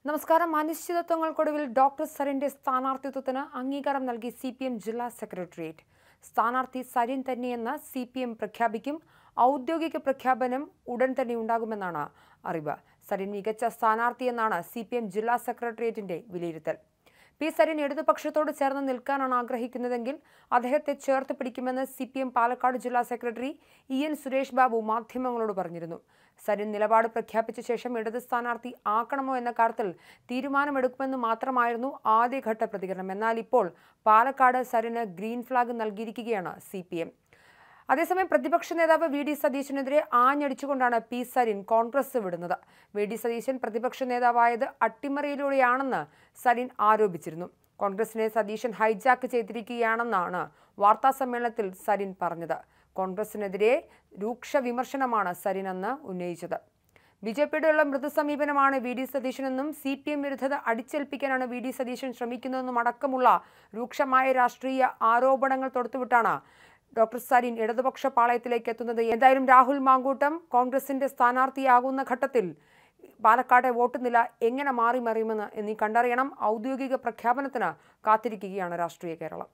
നമസ്കാരം അനിശ്ചിതത്വങ്ങൾക്കൊടുവിൽ ഡോക്ടർ സരിന്റെ സ്ഥാനാർത്ഥിത്വത്തിന് അംഗീകാരം നൽകി സി പി എം ജില്ലാ സെക്രട്ടേറിയറ്റ് സ്ഥാനാർത്ഥി സരിൻ തന്നെയെന്ന് സി പി എം പ്രഖ്യാപിക്കും ഔദ്യോഗിക പ്രഖ്യാപനം ഉടൻ തന്നെ ഉണ്ടാകുമെന്നാണ് അറിവ് സരിൻ മികച്ച സ്ഥാനാർത്ഥിയെന്നാണ് സി പി എം ജില്ലാ സെക്രട്ടേറിയറ്റിന്റെ വിലയിരുത്തൽ പി സരിൻ ഇടതുപക്ഷത്തോട് ചേർന്ന് നിൽക്കാനാണ് ആഗ്രഹിക്കുന്നതെങ്കിൽ അദ്ദേഹത്തെ ചേർത്ത് പിടിക്കുമെന്ന് സി പി എം പാലക്കാട് ജില്ലാ secretary E N Suresh Babu മാധ്യമങ്ങളോട് പറഞ്ഞിരുന്നു സരിൻ നിലപാട് പ്രഖ്യാപിച്ച ശേഷം ഇടത് സ്ഥാനാർത്ഥി ആക്കണമോ എന്ന കാര്യത്തിൽ തീരുമാനമെടുക്കുമെന്ന് മാത്രമായിരുന്നു ആദ്യഘട്ട പ്രതികരണം എന്നാൽ ഇപ്പോൾ പാലക്കാട് സരിന് ഗ്രീൻ ഫ്ലാഗ് നൽകിയിരിക്കുകയാണ് സി പി എം അതേസമയം പ്രതിപക്ഷ നേതാവ് വി ഡി സതീശനെതിരെ ആഞ്ഞടിച്ചുകൊണ്ടാണ് പി സരിൻ കോൺഗ്രസ് വിടുന്നത് വി ഡി സതീശൻ പ്രതിപക്ഷ നേതാവായത് അട്ടിമറിയിലൂടെയാണെന്ന് സരിൻ ആരോപിച്ചിരുന്നു കോൺഗ്രസിനെ സതീശൻ ഹൈജാക്ക് ചെയ്തിരിക്കുകയാണെന്നാണ് വാർത്താ സമ്മേളനത്തിൽ സരിൻ പറഞ്ഞത് കോൺഗ്രസിനെതിരെ രൂക്ഷ വിമർശനമാണ് സരിൻ അന്ന് ഉന്നയിച്ചത് ബി ജെ പിയുടെയുള്ള മൃദു സമീപനമാണ് വി ഡി സതീശനെന്നും സി പി എം വിരുദ്ധത അടിച്ചേൽപ്പിക്കാനാണ് വി ഡി സതീശൻ ശ്രമിക്കുന്നതെന്നും അടക്കമുള്ള രൂക്ഷമായ രാഷ്ട്രീയ ആരോപണങ്ങൾ തൊടുത്തുവിട്ടാണ് ഡോക്ടർ സരിൻ ഇടതുപക്ഷ പാളയത്തിലേക്ക് എത്തുന്നത് എന്തായാലും രാഹുൽ മാങ്കൂട്ടം കോൺഗ്രസിന്റെ സ്ഥാനാർത്ഥിയാകുന്ന ഘട്ടത്തിൽ പാലക്കാട്ടെ വോട്ട് നില എങ്ങനെ മാറി മറിയുമെന്ന് എന്നീ കണ്ടറിയണം ഔദ്യോഗിക പ്രഖ്യാപനത്തിന് കാത്തിരിക്കുകയാണ് രാഷ്ട്രീയ കേരളം